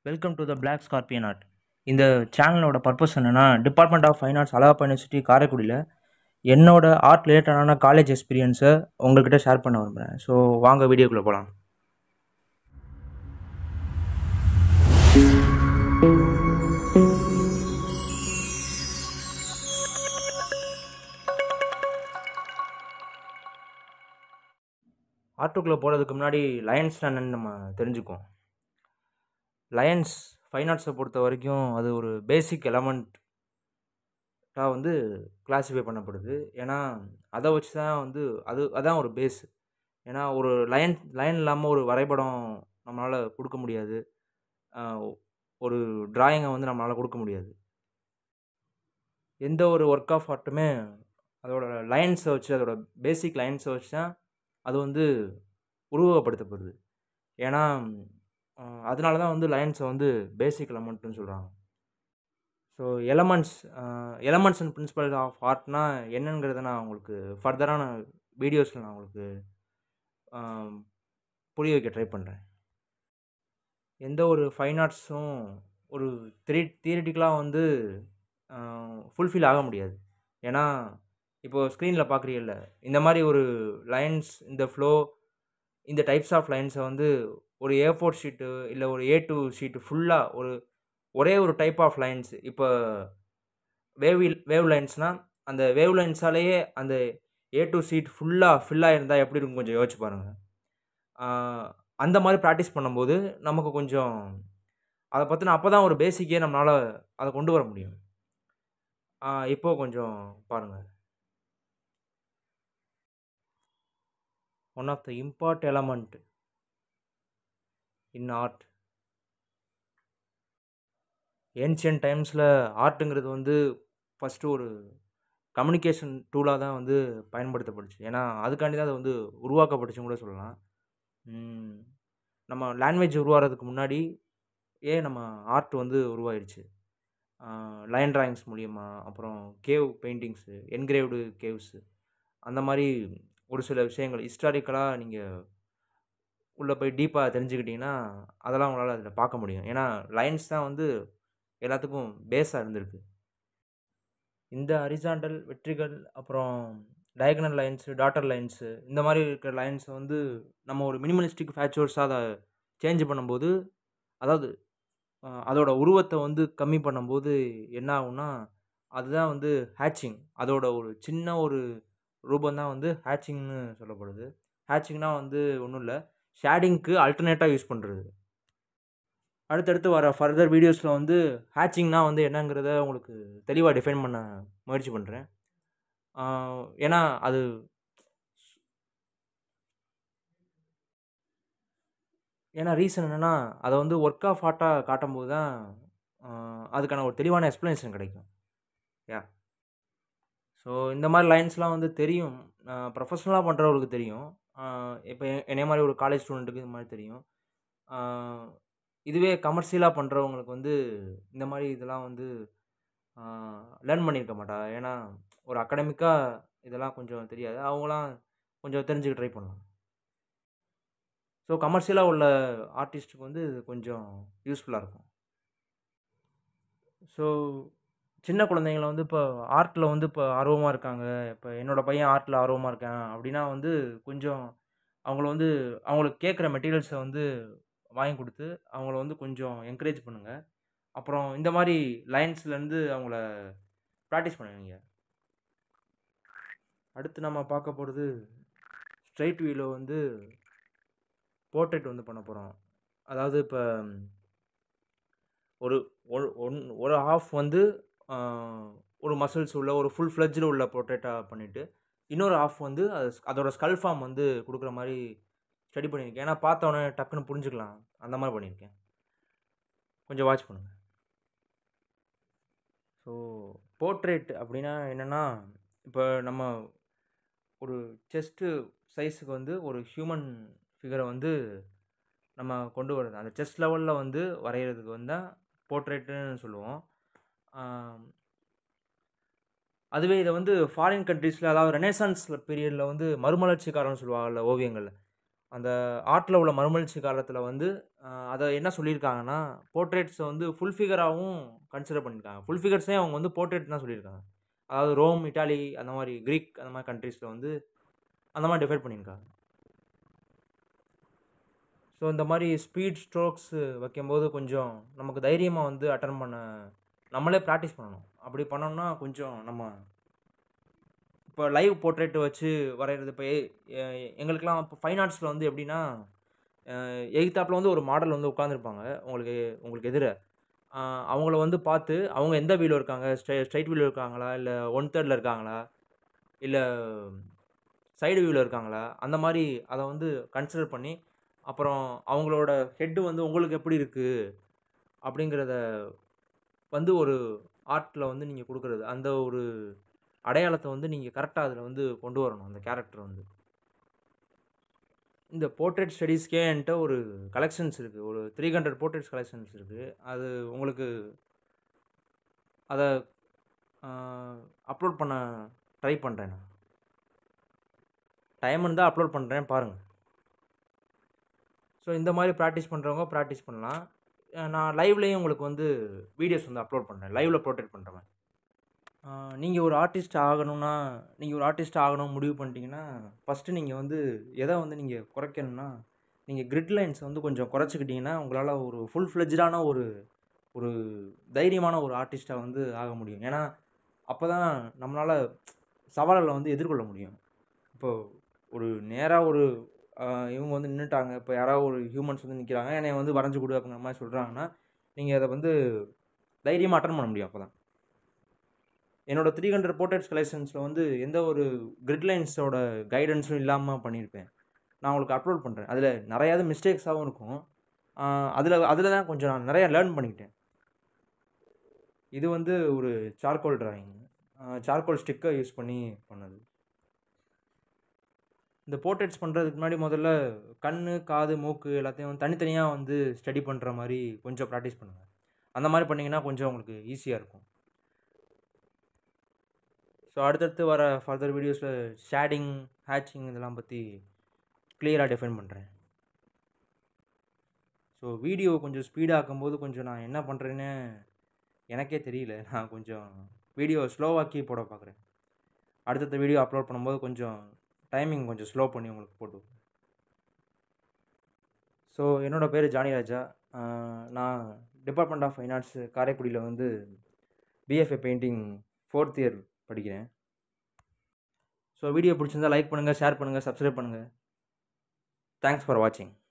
welcome to the Black Scorpion Art இந்த சேனலோட purpose என்னென்னா department of fine arts Alagappa university காரைக்குடியில் என்னோட ஆர்ட் ரிலேட்டடான காலேஜ் எக்ஸ்பீரியன்ஸை உங்கள்கிட்ட ஷேர் பண்ண விரும்புகிறேன் ஸோ வாங்க வீடியோக்குள்ளே போகலாம் ஆர்ட்டுக்குள்ளே போகிறதுக்கு முன்னாடி லயன்ஸ் என்னன்னு நம்ம தெரிஞ்சுக்குவோம் லயன்ஸ் ஃபைன் ஆர்ட்ஸை பொறுத்த வரைக்கும் அது ஒரு பேசிக் எலமெண்ட்டாக வந்து கிளாஸிஃபை பண்ணப்படுது ஏன்னா அதை வச்சு தான் வந்து அது அதான் ஒரு பேஸ் ஏன்னா ஒரு லைன் லைன் இல்லாமல் ஒரு வரைபடம் நம்மளால் கொடுக்க முடியாது ஆஹ் ஒரு டிராயிங்கை வந்து நம்மளால் கொடுக்க முடியாது எந்த ஒரு ஒர்க் ஆஃப் ஆர்ட்டுமே அதோட லைன்ஸை வச்சு அதோட பேசிக் லைன்ஸை வச்சு தான் அது வந்து உருவகப்படுத்தப்படுது ஏன்னா ஆஹ் அதனால தான் வந்து லைன்ஸை வந்து பேசிக் எலமெண்ட்னு சொல்கிறாங்க so elements elements and principle of ஆர்ட்னா என்னங்கிறத நான் உங்களுக்கு ஃபர்தரான வீடியோஸில் நான் உங்களுக்கு ஆஹ் புரிய வைக்க ட்ரை பண்ணுறேன் எந்த ஒரு ஃபைன் ஆர்ட்ஸும் ஒரு த்ரீ தியரிட்டிக்கலாக வந்து ஃபுல்ஃபில் ஆக முடியாது ஏன்னா இப்போது ஸ்க்ரீனில் பார்க்குறீங்கல்ல இந்த மாதிரி ஒரு லைன்ஸ் இந்த ஃப்ளோ இந்த டைப்ஸ் ஆஃப் லைன்ஸை வந்து ஒரு ஏ ஃபோர் ஷீட்டு இல்லை ஒரு ஏ டூ ஷீட்டு ஃபுல்லாக ஒரு ஒரே ஒரு டைப் ஆஃப் லைன்ஸ் இப்போ வேவ் வேவ் லைன்ஸ்னால் அந்த வேவ் லைன்ஸாலேயே அந்த ஏ டூ ஷீட் ஃபுல்லாக ஃபில்லாக இருந்தால் எப்படி இருக்கும் கொஞ்சம் யோசிச்சு பாருங்கள் அந்த மாதிரி ப்ராக்டிஸ் பண்ணும்போது நமக்கு கொஞ்சம் அதை பற்றின அப்போ தான் ஒரு பேசிக்கே நம்மளால் அதை கொண்டு வர முடியும் இப்போது கொஞ்சம் பாருங்கள் one of the import element in art ancient டைம்ஸில் ஆர்ட்டுங்கிறது வந்து ஃபஸ்ட்டு ஒரு கம்யூனிகேஷன் டூலாக தான் வந்து பயன்படுத்தப்பட்டுச்சு ஏன்னா அதுக்காண்டி தான் அது வந்து உருவாக்கப்பட்டுச்சுன்னு கூட சொல்லலாம் ம், நம்ம லாங்குவேஜ் உருவாகிறதுக்கு முன்னாடி ஏன் நம்ம ஆர்ட் வந்து உருவாயிருச்சு லைன் டிராயிங்ஸ் மூலியமா அப்புறம் கேவ் பெயிண்டிங்ஸு என்கிரேவ்டு கேவ்ஸு அந்த மாதிரி ஒரு சில விஷயங்கள் ஹிஸ்டாரிக்கலாக நீங்கள் உள்ளே போய் டீப்பாக தெரிஞ்சுக்கிட்டிங்கன்னா அதெல்லாம் உங்களால் அதில் பார்க்க முடியும் ஏன்னா லைன்ஸ் தான் வந்து எல்லாத்துக்கும் பேஸாக இருந்திருக்கு இந்த ஹரிசாண்டல் வெற்றிகள் அப்புறம் டயகனல் லைன்ஸு டாட்டர் லைன்ஸு இந்த மாதிரி இருக்கிற லைன்ஸை வந்து நம்ம ஒரு மினிமலிஸ்டிக் ஃபேச்சர்ஸாக அதை சேஞ்ச் பண்ணும்போது அதாவது அஹ், அதோட உருவத்தை வந்து கம்மி பண்ணும்போது என்ன ஆகும்னா அதுதான் வந்து ஹேட்சிங் அதோட ஒரு சின்ன ஒரு ரூபம் தான் வந்து ஹேட்சிங்னு சொல்லப்படுது ஹேட்சிங்னா வந்து ஒன்றும் இல்லை ஷேடிங்க்கு அல்டர்னேட்டாக யூஸ் பண்ணுறது அடுத்தடுத்து வர ஃபர்தர் வீடியோஸில் வந்து ஹேட்சிங்னா வந்து என்னங்கிறத உங்களுக்கு தெளிவாக டிஃபைன் பண்ண முயற்சி பண்ணுறேன் ஏன்னா அது ஏன்னா ரீசன் என்னென்னா அதை வந்து ஒர்க் ஆஃப் ஆர்ட்டாக காட்டும்போது தான் ஆஹ், அதுக்கான ஒரு தெளிவான எக்ஸ்ப்ளனேஷன் கிடைக்கும் யா ஸோ இந்த மாதிரி லைன்ஸ்லாம் வந்து தெரியும் ப்ரொஃபஷ்னலாக பண்ணுறவங்களுக்கு தெரியும் இப்போ என்னைய மாதிரி ஒரு காலேஜ் ஸ்டூடெண்ட்டுக்கு இது மாதிரி தெரியும் ஆஹ், இதுவே கமர்ஷியலாக பண்ணுறவங்களுக்கு வந்து இந்த மாதிரி இதெல்லாம் வந்து லேர்ன் பண்ணியிருக்க மாட்டா ஏன்னா ஒரு அகடமிக்காக இதெல்லாம் கொஞ்சம் தெரியாது அவங்களாம் கொஞ்சம் தெரிஞ்சுக்க ட்ரை பண்ணலாம் ஸோ கமர்ஷியலாக உள்ள ஆர்டிஸ்ட்டுக்கு வந்து இது கொஞ்சம் யூஸ்ஃபுல்லாக இருக்கும் ஸோ சின்ன குழந்தைங்கள வந்து இப்போ ஆர்ட்டில் வந்து இப்போ ஆர்வமாக இருக்காங்க இப்போ என்னோடய பையன் ஆர்ட்டில் ஆர்வமாக இருக்கான் அப்படின்னா வந்து கொஞ்சம் அவங்கள வந்து அவங்களுக்கு கேட்குற மெட்டீரியல்ஸை வந்து வாங்கி கொடுத்து அவங்கள வந்து கொஞ்சம் என்கரேஜ் பண்ணுங்கள் அப்புறம் இந்த மாதிரி லைன்ஸ்லேருந்து அவங்கள ப்ராக்டிஸ் பண்ணுவீங்க அடுத்து நம்ம பார்க்க போகிறது ஸ்ட்ரைட் வியூவில் வந்து போர்ட்ரேட் வந்து பண்ண போகிறோம் அதாவது இப்போ ஒரு ஒரு ஒன் ஒரு ஹாஃப் வந்து ஆஹ், ஒரு மசில்ஸ் உள்ள ஒரு ஃபுல் ஃப்ளெஜ்டு உள்ள போர்ட்ரேட்டாக பண்ணிவிட்டு இன்னொரு ஹாஃப் வந்து அது அதோட ஸ்கல் ஃபார்ம் வந்து கொடுக்குற மாதிரி ஸ்டடி பண்ணியிருக்கேன் ஏன்னா பார்த்தோன்னே டக்குன்னு புரிஞ்சுக்கலாம் அந்த மாதிரி பண்ணியிருக்கேன் கொஞ்சம் வாட்ச் பண்ணுங்கள் ஸோ போர்ட்ரேட் அப்படின்னா என்னென்னா இப்போ நம்ம ஒரு செஸ்ட்டு சைஸுக்கு வந்து ஒரு ஹியூமன் ஃபிகரை வந்து நம்ம கொண்டு வரது அந்த செஸ்ட் லெவலில் வந்து வரைகிறதுக்கு வந்தால் போர்ட்ரேட்டுன்னு சொல்லுவோம் ஆம், அதுவே இதை வந்து ஃபாரின் கண்ட்ரீஸில் அதாவது ரெனேசான்ஸ் பீரியடில் வந்து மறுமலர்ச்சிக்காரன்னு சொல்லுவாங்கல்ல ஓவியங்களில் அந்த ஆர்ட்டில் உள்ள மறுமலர்ச்சி காலத்தில் வந்து அதை என்ன சொல்லியிருக்காங்கன்னா போர்ட்ரேட்ஸை வந்து ஃபுல் ஃபிகராகவும் கன்சிடர் பண்ணியிருக்காங்க ஃபுல் ஃபிகர்ஸே அவங்க வந்து போர்ட்ரேட் தான் சொல்லியிருக்காங்க அதாவது ரோம் இட்டாலி அந்த மாதிரி க்ரீக் அந்த மாதிரி கண்ட்ரீஸில் வந்து அந்த மாதிரி டிஃபைட் பண்ணியிருக்காங்க ஸோ இந்த மாதிரி ஸ்பீட் ஸ்ட்ரோக்ஸ் வைக்கும்போது கொஞ்சம் நமக்கு தைரியமாக வந்து அட்டன் பண்ண நம்மளே ப்ராக்டிஸ் பண்ணணும் அப்படி பண்ணோம்னா கொஞ்சம் நம்ம இப்போ லைவ் போர்ட்ரேட் வச்சு வரைகிறது இப்போ எங்களுக்கெலாம் இப்போ ஃபைன் ஆர்ட்ஸில் வந்து எப்படின்னா எய்த்தாப்பில் வந்து ஒரு மாடல் வந்து உட்காந்துருப்பாங்க உங்களுக்கு உங்களுக்கு எதிர அவங்கள வந்து பார்த்து அவங்க எந்த வீலில் இருக்காங்க ஸ்ட்ரை ஸ்ட்ரைட் வீலில் இருக்காங்களா இல்லை ஒன் தேர்டில் இருக்காங்களா இல்லை சைடு வியூவில் இருக்காங்களா அந்த மாதிரி அதை வந்து கன்சிடர் பண்ணி அப்புறம் அவங்களோட ஹெட்டு வந்து உங்களுக்கு எப்படி இருக்குது அப்படிங்கிறத வந்து ஒரு ஆர்ட்டில் வந்து நீங்கள் கொடுக்குறது அந்த ஒரு அடையாளத்தை வந்து நீங்கள் கரெக்டாக அதில் வந்து கொண்டு வரணும் அந்த கேரக்டர் வந்து இந்த போர்ட்ரேட் ஸ்டடீஸ்க்கே என்கிட்ட ஒரு கலெக்ஷன்ஸ் இருக்குது ஒரு த்ரீ ஹண்ட்ரட் போர்ட்ரேட்ஸ் கலெக்ஷன்ஸ் இருக்குது அது உங்களுக்கு அதை அப்லோட் பண்ண ட்ரை பண்ணுறேன் நான் டைம் இருந்தால் அப்லோட் பண்ணுறேன் பாருங்கள் ஸோ இந்த மாதிரி ப்ராக்டிஸ் பண்ணுறவங்க ப்ராக்டிஸ் பண்ணலாம் நான் லைவ்லேயும் உங்களுக்கு வந்து வீடியோஸ் வந்து அப்லோட் பண்ணுறேன் லைவில் ப்ரோட்டேட் பண்ணுறேன் நீங்கள் ஒரு ஆர்டிஸ்ட் ஆகணும்னா நீங்கள் ஒரு ஆர்டிஸ்ட் ஆகணும் முடிவு பண்ணிட்டீங்கன்னா ஃபஸ்ட்டு நீங்கள் வந்து எதை வந்து நீங்கள் குறைக்கணும்னா நீங்கள் கிரிட் லைன்ஸை வந்து கொஞ்சம் குறைச்சிக்கிட்டிங்கன்னா உங்களால் ஒரு ஃபுல் ஃப்ளெஜ்டான ஒரு ஒரு தைரியமான ஒரு ஆர்டிஸ்ட்டாக வந்து ஆக முடியும் ஏன்னா அப்போ தான் நம்மளால் சவால்களை வந்து எதிர்கொள்ள முடியும் இப்போது ஒரு நேராக ஒரு இவங்க வந்து நின்றுட்டாங்க இப்போ யாராவது ஒரு ஹியூமன்ஸ் வந்து நிற்கிறாங்க என்னை வந்து வரைஞ்சி கொடு அப்படிங்கிற மாதிரி சொல்கிறாங்கன்னா நீங்கள் அதை வந்து தைரியமாக அட்டன் பண்ண முடியும் அப்போ தான் என்னோடய த்ரீ ஹண்ட்ரட் போர்ட்ரேட்ஸ் கலெக்ஷன்ஸில் வந்து எந்த ஒரு கிரிட் லைன்ஸோட கைடன்ஸும் இல்லாமல் பண்ணியிருப்பேன் நான் உங்களுக்கு அப்லோட் பண்ணுறேன் அதில் நிறையாவது மிஸ்டேக்ஸாகவும் இருக்கும் அதில் அதில் தான் கொஞ்சம் நான் நிறையா லேர்ன் பண்ணிக்கிட்டேன் இது வந்து ஒரு சார்கோல் ட்ராயிங் சார்கோல் ஸ்டிக்கை யூஸ் பண்ணி பண்ணது இந்த போர்ட்ரேட்ஸ் பண்ணுறதுக்கு முன்னாடி முதல்ல கண் காது மூக்கு எல்லாத்தையும் தனித்தனியாக வந்து ஸ்டடி பண்ணுற மாதிரி கொஞ்சம் ப்ராக்டிஸ் பண்ணுங்கள் அந்த மாதிரி பண்ணிங்கன்னா கொஞ்சம் உங்களுக்கு ஈஸியாக இருக்கும் ஸோ அடுத்தடுத்து வர ஃபர்தர் வீடியோஸில் ஷேடிங் ஹேட்சிங் இதெல்லாம் பற்றி கிளியராக டிஃபைன் பண்ணுறேன் ஸோ வீடியோ கொஞ்சம் ஸ்பீடாக்கும்போது கொஞ்சம் நான் என்ன பண்ணுறேன்னு எனக்கே தெரியல நான் கொஞ்சம் வீடியோ ஸ்லோவாக்கி போட பார்க்குறேன் அடுத்தடுத்த வீடியோ அப்லோட் பண்ணும்போது கொஞ்சம் டைமிங் கொஞ்சம் ஸ்லோ பண்ணி உங்களுக்கு போட்டு ஸோ என்னோடய பேர் ஜானி ராஜா நான் டிபார்ட்மெண்ட் ஆஃப் ஃபைன் ஆர்ட்ஸ் காரைக்குடியில் வந்து பிஎஃப்ஏ பெயிண்டிங் ஃபோர்த் இயர் படிக்கிறேன் ஸோ வீடியோ பிடிச்சிருந்தா லைக் பண்ணுங்கள் ஷேர் பண்ணுங்கள் சப்ஸ்கிரைப் பண்ணுங்கள் தேங்க்ஸ் ஃபார் வாட்சிங்